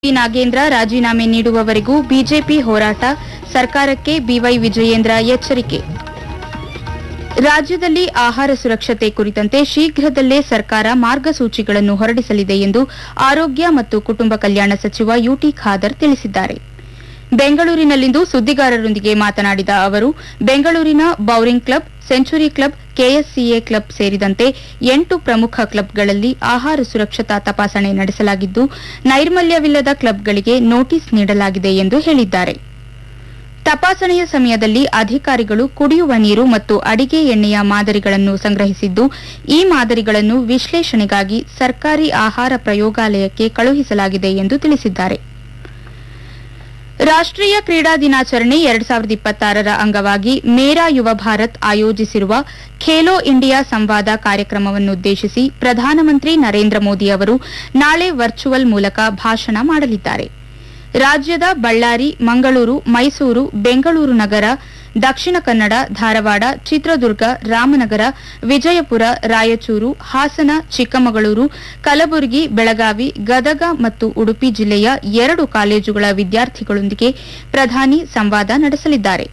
B Nagendra ರಾಜೀನಾಮೆ ನೀಡುವವರೆಗೂ BJP ಹೋರಾಟ ಸರ್ಕಾರಕ್ಕೆ ಬಿವೈ ವಿಜಯೇಂದ್ರ ಎಚ್ಚರಿಕೆ ರಾಜ್ಯದಲ್ಲಿ ಆಹಾರ ಸುರಕ್ಷತೆ ಕುರಿತಂತೆ ಶೀಘ್ರದಲ್ಲೇ ಸರ್ಕಾರ ಮಾರ್ಗಸೂಚಿಗಳನ್ನು ಹೊರಡಿಸಲಿದೆ ಎಂದು ಆರೋಗ್ಯ ಮತ್ತು ಕುಟುಂಬ ಕಲ್ಯಾಣ ಸಚಿವ ಯುಟಿ ಖಾದರ್ ತಿಳಿಸಿದ್ದಾರೆ ಬೆಂಗಳೂರಿನಲ್ಲಿಂದು ಸುದ್ದಿಗಾರರೊಂದಿಗೆ ಮಾತನಾಡಿದ ಅವರು ಬೆಂಗಳೂರಿನ bowring club century club KSCA club ಸೇರಿದಂತೆ ಎಂಟು ಪ್ರಮುಖ ಕ್ಲಬ್ಗಳಲ್ಲಿ ಆಹಾರ ಸುರಕ್ಷತಾ ತಪಾಸಣೆ ನಡೆಸಲಾಗಿದ್ದು ನೈರ್ಮಲ್ಯವಿಲ್ಲದ ಕ್ಲಬ್ಗಳಿಗೆ ನೋಟಿಸ್ ನೀಡಲಾಗಿದೆ ಎಂದು ಹೇಳಿದ್ದಾರೆ ತಪಾಸಣೆಯ ಸಮಯದಲ್ಲಿ ಅಧಿಕಾರಿಗಳು ಕುಡಿಯುವ ನೀರು ಮತ್ತು ಅಡಿಗೆ ಎಣ್ಣೆಯ ಮಾದರಿಗಳನ್ನು ಸಂಗ್ರಹಿಸಿದ್ದು ಈ ಮಾದರಿಗಳನ್ನು ವಿಶ್ಲೇಷಣೆಗಾಗಿ ಸರ್ಕಾರಿ ಆಹಾರ ಪ್ರಯೋಗಾಲಯಕ್ಕೆ ಕಳುಹಿಸಲಾಗಿದೆ ಎಂದು ತಿಳಿಸಿದ್ದಾರೆ ರಾಷ್ಟ್ರೀಯ ಕ್ರೀಡಾ ದಿನಾಚರಣೆ ಎರಡ್ ಸಾವಿರದ ಇಪ್ಪತ್ತಾರರ ಅಂಗವಾಗಿ ಮೇರಾ ಯುವ ಭಾರತ್ ಆಯೋಜಿಸಿರುವ ಖೇಲೋ ಇಂಡಿಯಾ ಸಂವಾದ ಕಾರ್ಯಕ್ರಮವನ್ನುದ್ದೇಶಿಸಿ ಪ್ರಧಾನಮಂತ್ರಿ ನರೇಂದ್ರ ಮೋದಿ ಅವರು ನಾಳೆ ವರ್ಚುವಲ್ ಮೂಲಕ ಭಾಷಣ ಮಾಡಲಿದ್ದಾರೆ ರಾಜ್ಯದ ಬಳ್ಳಾರಿ ಮಂಗಳೂರು ಮೈಸೂರು ಬೆಂಗಳೂರು ನಗರ ದಕ್ಷಿಣ ಕನ್ನಡ ಧಾರವಾಡ ಚಿತ್ರದುರ್ಗ ರಾಮನಗರ ವಿಜಯಪುರ ರಾಯಚೂರು ಹಾಸನ ಚಿಕ್ಕಮಗಳೂರು ಕಲಬುರಗಿ ಬೆಳಗಾವಿ ಗದಗ ಮತ್ತು ಉಡುಪಿ ಜಿಲ್ಲೆಯ ಎರಡು ಕಾಲೇಜುಗಳ ವಿದ್ಯಾರ್ಥಿಗಳೊಂದಿಗೆ ಪ್ರಧಾನಿ ಸಂವಾದ ನಡೆಸಲಿದ್ದಾರೆ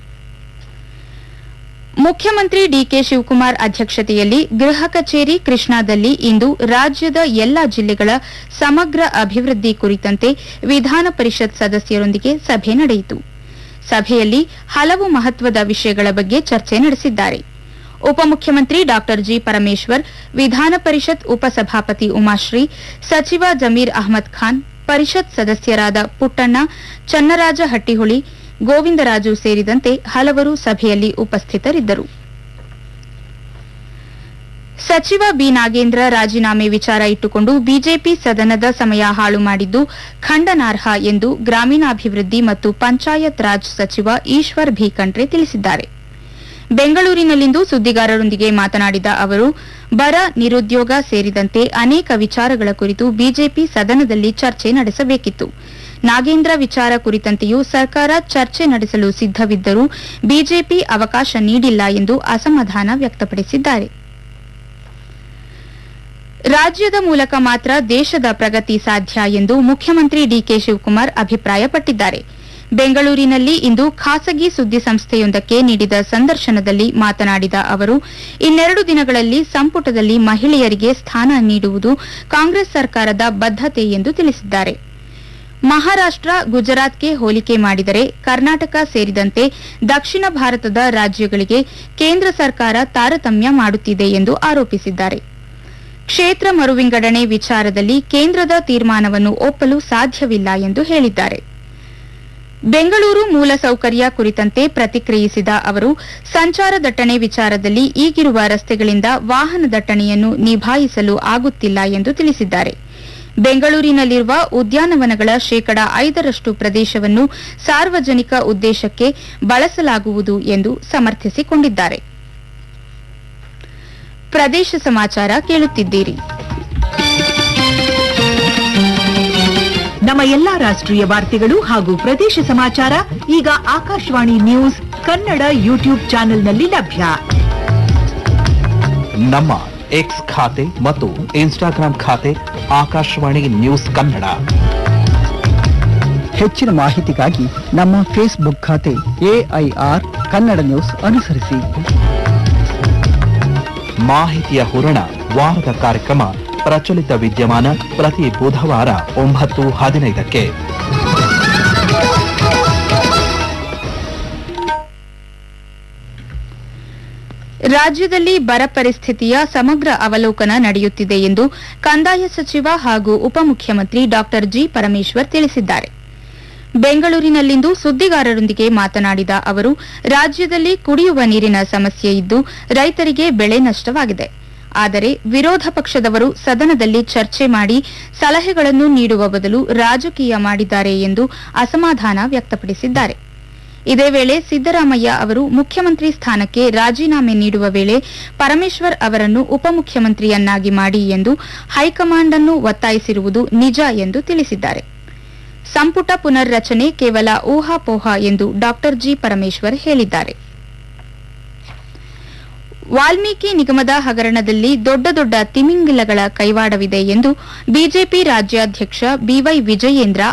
ಮುಖ್ಯಮಂತ್ರಿ ಡಿಕೆ ಶಿವಕುಮಾರ್ ಅಧ್ಯಕ್ಷತೆಯಲ್ಲಿ ಗೃಹ ಕಚೇರಿ ಕೃಷ್ಣಾದಲ್ಲಿ ಇಂದು ರಾಜ್ಯದ ಎಲ್ಲ ಜಿಲ್ಲೆಗಳ ಸಮಗ್ರ ಅಭಿವೃದ್ಧಿ ಕುರಿತಂತೆ ವಿಧಾನ ಪರಿಷತ್ ಸದಸ್ಯರೊಂದಿಗೆ ಸಭೆ ನಡೆಯಿತು ಸಭೆಯಲ್ಲಿ ಹಲವು ಮಹತ್ವದ ವಿಷಯಗಳ ಬಗ್ಗೆ ಚರ್ಚೆ ನಡೆಸಿದ್ದಾರೆ ಉಪಮುಖ್ಯಮಂತ್ರಿ ಡಾ ಜಿ ಪರಮೇಶ್ವರ್ ವಿಧಾನ ಪರಿಷತ್ ಉಪಸಭಾಪತಿ ಉಮಾಶ್ರೀ ಸಚಿವ ಜಮೀರ್ ಅಹ್ಮದ್ ಖಾನ್ ಪರಿಷತ್ ಸದಸ್ಯರಾದ ಪುಟ್ಟಣ್ಣ ಚನ್ನರಾಜ ಹಟ್ಟಿಹೊಳಿ ಗೋವಿಂದರಾಜು ಸೇರಿದಂತೆ ಹಲವರು ಸಭೆಯಲ್ಲಿ ಉಪಸ್ಥಿತರಿದ್ದರು ಸಚಿವ ಬಿ ನಾಗೇಂದ್ರ ರಾಜೀನಾಮೆ ವಿಚಾರ ಇಟ್ಟುಕೊಂಡು ಬಿಜೆಪಿ ಸದನದ ಸಮಯ ಹಾಳು ಮಾಡಿದ್ದು ಖಂಡನಾರ್ಹ ಎಂದು ಗ್ರಾಮೀಣಾಭಿವೃದ್ಧಿ ಮತ್ತು ಪಂಚಾಯತ್ ರಾಜ್ ಸಚಿವ ಈಶ್ವರ್ ಭಿ ಖಂಡ್ರೆ ತಿಳಿಸಿದ್ದಾರೆ ಬೆಂಗಳೂರಿನಲ್ಲಿಂದು ಸುದ್ದಿಗಾರರೊಂದಿಗೆ ಮಾತನಾಡಿದ ಅವರು ಬರ ನಿರುದ್ಯೋಗ ಸೇರಿದಂತೆ ಅನೇಕ ವಿಚಾರಗಳ ಕುರಿತು ಬಿಜೆಪಿ ಸದನದಲ್ಲಿ ಚರ್ಚೆ ನಡೆಸಬೇಕಿತ್ತು ನಾಗೇಂದ್ರ ವಿಚಾರ ಕುರಿತಂತೆಯೂ ಸರ್ಕಾರ ಚರ್ಚೆ ನಡೆಸಲು ಸಿದ್ದವಿದ್ದರೂ ಬಿಜೆಪಿ ಅವಕಾಶ ನೀಡಿಲ್ಲ ಎಂದು ಅಸಮಾಧಾನ ವ್ಯಕ್ತಪಡಿಸಿದ್ದಾರೆ ರಾಜ್ಯದ ಮೂಲಕ ಮಾತ್ರ ದೇಶದ ಪ್ರಗತಿ ಸಾಧ್ಯ ಎಂದು ಮುಖ್ಯಮಂತ್ರಿ ಡಿಕೆ ಶಿವಕುಮಾರ್ ಅಭಿಪ್ರಾಯಪಟ್ಟಿದ್ದಾರೆ ಬೆಂಗಳೂರಿನಲ್ಲಿ ಇಂದು ಖಾಸಗಿ ಸುದ್ದಿ ಸಂಸ್ಥೆಯೊಂದಕ್ಕೆ ನೀಡಿದ ಸಂದರ್ಶನದಲ್ಲಿ ಮಾತನಾಡಿದ ಅವರು ಇನ್ನೆರಡು ದಿನಗಳಲ್ಲಿ ಸಂಪುಟದಲ್ಲಿ ಮಹಿಳೆಯರಿಗೆ ಸ್ಥಾನ ನೀಡುವುದು ಕಾಂಗ್ರೆಸ್ ಸರ್ಕಾರದ ಬದ್ಧತೆ ಎಂದು ತಿಳಿಸಿದ್ದಾರೆ ಮಹಾರಾಷ್ಟ್ರ ಗುಜರಾತ್ಗೆ ಹೋಲಿಕೆ ಮಾಡಿದರೆ ಕರ್ನಾಟಕ ಸೇರಿದಂತೆ ದಕ್ಷಿಣ ಭಾರತದ ರಾಜ್ಯಗಳಿಗೆ ಕೇಂದ್ರ ಸರ್ಕಾರ ತಾರತಮ್ಯ ಮಾಡುತ್ತಿದೆ ಎಂದು ಆರೋಪಿಸಿದ್ದಾರೆ ಕ್ಷೇತ್ರ ಮರುವಿಂಗಡಣೆ ವಿಚಾರದಲ್ಲಿ ಕೇಂದ್ರದ ತೀರ್ಮಾನವನ್ನು ಒಪ್ಪಲು ಸಾಧ್ಯವಿಲ್ಲ ಎಂದು ಹೇಳಿದ್ದಾರೆ ಬೆಂಗಳೂರು ಮೂಲಸೌಕರ್ಯ ಕುರಿತಂತೆ ಪ್ರತಿಕ್ರಿಯಿಸಿದ ಅವರು ಸಂಚಾರ ದಟ್ಟಣೆ ವಿಚಾರದಲ್ಲಿ ಈಗಿರುವ ರಸ್ತೆಗಳಿಂದ ವಾಹನ ದಟ್ಟಣೆಯನ್ನು ನಿಭಾಯಿಸಲು ಆಗುತ್ತಿಲ್ಲ ಎಂದು ತಿಳಿಸಿದ್ದಾರೆ ಬೆಂಗಳೂರಿನಲ್ಲಿರುವ ಉದ್ಯಾನವನಗಳ ಶೇಕಡ ಐದರಷ್ಟು ಪ್ರದೇಶವನ್ನು ಸಾರ್ವಜನಿಕ ಉದ್ದೇಶಕ್ಕೆ ಬಳಸಲಾಗುವುದು ಎಂದು ಸಮರ್ಥಿಸಿಕೊಂಡಿದ್ದಾರೆ ಪ್ರದೇಶ ಸಮಾಚಾರ ಕೇಳುತ್ತಿದ್ದೀರಿ ನಮ್ಮ ಎಲ್ಲಾ ರಾಷ್ಟ್ರೀಯ ವಾರ್ತೆಗಳು ಹಾಗೂ ಪ್ರದೇಶ ಸಮಾಚಾರ ಈಗ ಆಕಾಶವಾಣಿ ನ್ಯೂಸ್ ಕನ್ನಡ ಯೂಟ್ಯೂಬ್ ಚಾನೆಲ್ನಲ್ಲಿ ಲಭ್ಯ ನಮ್ಮ ಎಕ್ಸ್ ಖಾತೆ ಮತ್ತು ಇನ್ಸ್ಟಾಗ್ರಾಂ ಖಾತೆ ಆಕಾಶವಾಣಿ ನ್ಯೂಸ್ ಕನ್ನಡ ಹೆಚ್ಚಿನ ಮಾಹಿತಿಗಾಗಿ ನಮ್ಮ ಫೇಸ್ಬುಕ್ ಖಾತೆ ಎಐಆರ್ ಕನ್ನಡ ನ್ಯೂಸ್ ಅನುಸರಿಸಿ ಮಾಹಿತಿಯ ಹೂರಣ ವಾರದ ಕಾರ್ಯಕ್ರಮ ಪ್ರಚಲಿತ ವಿದ್ಯಮಾನ ಪ್ರತಿ ಬುಧವಾರ ಒಂಬತ್ತು ಹದಿನೈದಕ್ಕೆ ರಾಜ್ಯದಲ್ಲಿ ಬರ ಪರಿಸ್ಥಿತಿಯ ಸಮಗ್ರ ಅವಲೋಕನ ನಡೆಯುತ್ತಿದೆ ಎಂದು ಕಂದಾಯ ಸಚಿವ ಹಾಗೂ ಉಪಮುಖ್ಯಮಂತ್ರಿ ಡಾ ಜಿ ಪರಮೇಶ್ವರ್ ತಿಳಿಸಿದ್ದಾರೆ ಬೆಂಗಳೂರಿನಲ್ಲಿಂದು ಸುದ್ದಿಗಾರರೊಂದಿಗೆ ಮಾತನಾಡಿದ ಅವರು ರಾಜ್ಯದಲ್ಲಿ ಕುಡಿಯುವ ನೀರಿನ ಸಮಸ್ಯೆ ಇದ್ದು ರೈತರಿಗೆ ಬೆಳೆ ನಷ್ಟವಾಗಿದೆ ಆದರೆ ವಿರೋಧ ಪಕ್ಷದವರು ಸದನದಲ್ಲಿ ಚರ್ಚೆ ಮಾಡಿ ಸಲಹೆಗಳನ್ನು ನೀಡುವ ಬದಲು ರಾಜಕೀಯ ಮಾಡಿದ್ದಾರೆ ಎಂದು ಅಸಮಾಧಾನ ವ್ಯಕ್ತಪಡಿಸಿದ್ದಾರೆ ಇದೇ ವೇಳೆ ಸಿದ್ದರಾಮಯ್ಯ ಅವರು ಮುಖ್ಯಮಂತ್ರಿ ಸ್ಥಾನಕ್ಕೆ ರಾಜೀನಾಮೆ ನೀಡುವ ವೇಳೆ ಪರಮೇಶ್ವರ್ ಅವರನ್ನು ಉಪಮುಖ್ಯಮಂತ್ರಿಯನ್ನಾಗಿ ಮಾಡಿ ಎಂದು ಹೈಕಮಾಂಡ್ ಅನ್ನು ಒತ್ತಾಯಿಸಿರುವುದು ನಿಜ ಎಂದು ತಿಳಿಸಿದ್ದಾರೆ ಸಂಪುಟ ಪುನರ್ರಚನೆ ಕೇವಲ ಊಹಾಪೋಹ ಎಂದು ಡಾ ಜಿ ಪರಮೇಶ್ವರ್ ಹೇಳಿದ್ದಾರೆ ವಾಲ್ಮೀಕಿ ನಿಗಮದ ಹಗರಣದಲ್ಲಿ ದೊಡ್ಡ ದೊಡ್ಡ ತಿಮಿಂಗಿಲಗಳ ಕೈವಾಡವಿದೆ ಎಂದು ಬಿಜೆಪಿ ರಾಜ್ಯಾಧ್ಯಕ್ಷ ಬಿವೈ ವಿಜಯೇಂದ್ರ